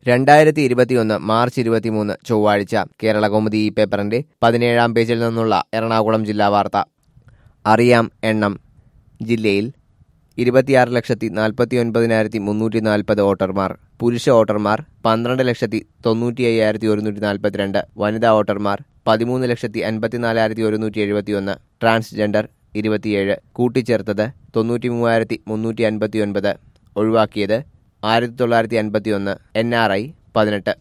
രണ്ടായിരത്തി ഇരുപത്തിയൊന്ന് മാർച്ച് ഇരുപത്തിമൂന്ന് ചൊവ്വാഴ്ച കേരള കൗമുദി ഈ പേപ്പറിന്റെ പതിനേഴാം പേജിൽ നിന്നുള്ള എറണാകുളം ജില്ലാ വാർത്ത അറിയാം എണ്ണം ജില്ലയിൽ ഇരുപത്തിയാറ് ലക്ഷത്തി നാൽപ്പത്തി ഒൻപതിനായിരത്തി മുന്നൂറ്റി നാൽപ്പത് വോട്ടർമാർ പുരുഷ വോട്ടർമാർ പന്ത്രണ്ട് ലക്ഷത്തി തൊണ്ണൂറ്റി അയ്യായിരത്തി ഒരുന്നൂറ്റി നാൽപ്പത്തിരണ്ട് വനിതാ വോട്ടർമാർ പതിമൂന്ന് ലക്ഷത്തി അൻപത്തിനാലായിരത്തി ഒരുന്നൂറ്റി എഴുപത്തിയൊന്ന് ട്രാൻസ്ജെൻഡർ ഇരുപത്തിയേഴ് കൂട്ടിച്ചേർത്തത് തൊണ്ണൂറ്റി മൂവായിരത്തി മുന്നൂറ്റി അൻപത്തി ഒൻപത് ഒഴിവാക്കിയത് ആയിരത്തി തൊള്ളായിരത്തി അൻപത്തി ഒന്ന് എൻ ആർ ഐ പതിനെട്ട്